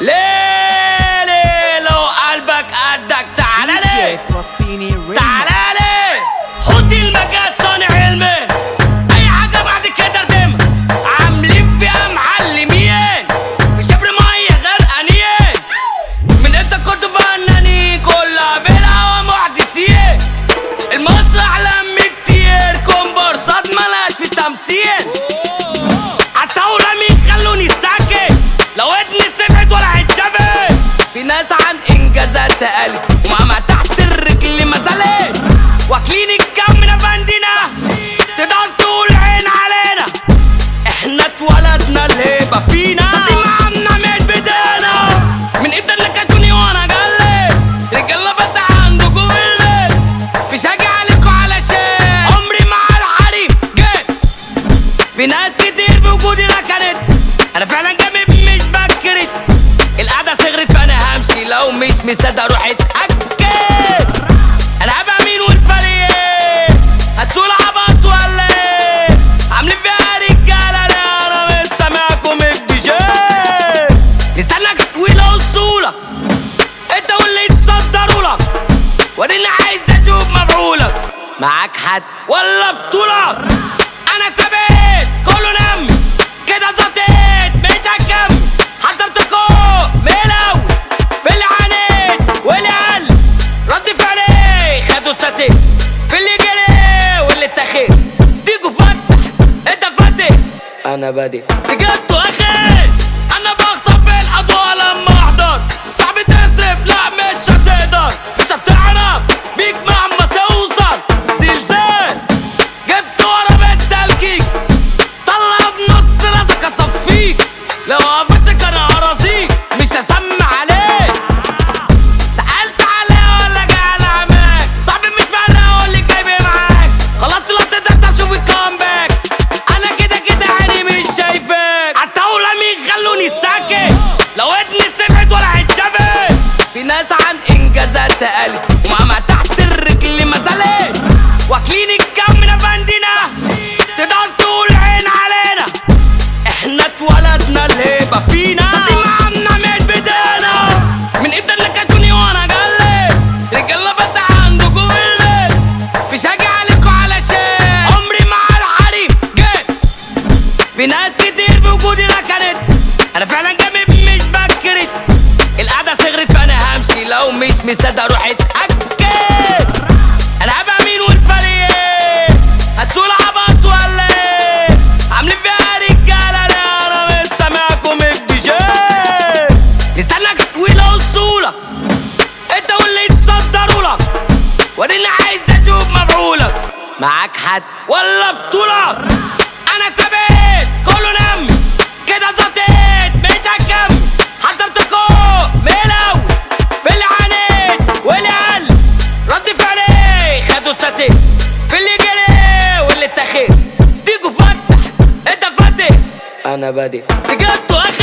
ليه ليه لو قلبك قدك تعالى ليه فلسطيني تعالى ليه خد المجال صانع علمي اي حاجه بعد كده ردمها عاملين فيها معلمين مش ابر ميه غرقانين من انت كنت فنانين كلها بالهوا محدثين المصلح لم كتير كومبارسات ملاش في التمثيل عالثورة مين خلوني ساكت لو ودني سمعت ولا هتشافت في ناس عن انجازات قالت وماما تحت الرجل ما زالت واكلين الجو من فندنا تقدر تقول عين علينا احنا اتولدنا الهيبة فينا صدي معانا مش بدينا من ابدا نكتوني وانا جلي رجالة بس عندكم البيت مش هاجي عليكم علشان عمري مع الحريم جيت في ناس كتير بوجودي ركنت انا فعلا جامد مش بكرت القعدة صغرت فانا همشي لو مش مصدق روح اتأكد انا هبقى مين والفريق هتسول عبط ولا ايه عاملين فيها رجالة لا انا مش سامعكم الديجي لسانك طويل اصولك انت واللي يتصدروا لك وريني عايز اشوف مفعولك معاك حد ولا بطولك انا ثابت كله نمي كده زطيت مش هكمل حضرتكم من الاول في اللي عانيت واللي قل رد فعلي خدوا ستي في اللي جري واللي اتخذ تيجوا فتح انت فاتح انا بادئ جبتوا اخي انا بخطف بالاضواء لما احضر صاحبي تسف لا مش هتقدر مش هتعرف بيك مهما توصل زلزال جبت ورا بالتلكيك طلع بنص راسك اصفيك لو قفشتك انا هرازيك مش هسمع عليك سألت عليه ولا جه على عماك صاحبي مش فارق اقول لك جايب ايه معاك خلصت لقطة ده طب شوف الكامباك انا كده كده عيني مش شايفاك عالطاولة مين خلوني ساكت لو ودني سمعت ولا هتشافت في ناس عن انجازات قالت وماما تحت الرجل ما زالت واكلين الجو من فندنا تقدر تقول عين علينا احنا اتولدنا الهيبة فينا صدي معانا مش بدينا من ابدا نكتوني وانا جلي رجالة بس عندكم البيت مش هاجي عليكم علشان عمري مع الحريم جيت في ناس كتير بوجودي ركنت انا فعلا جامد مش بكرت القعدة صغرت فانا همشي لو مش مصدق روح اتأكد انا هبقى مين والفريق هتسول عبط ولا ايه عاملين فيها رجالة لا انا مش سامعكم الديجي لسانك طويل اصولك انت واللي يتصدروا لك وريني عايز اشوف مفعولك معاك حد ولا بطولك انا ثابت كله نمي كده زطيت مش هكمل حضرتكم من الاول في اللي عانيت واللي قل رد فعلي خدوا ستي في اللي جري واللي اتخذ تيجوا فتح انت فاتح انا بادئ جبتوا اخي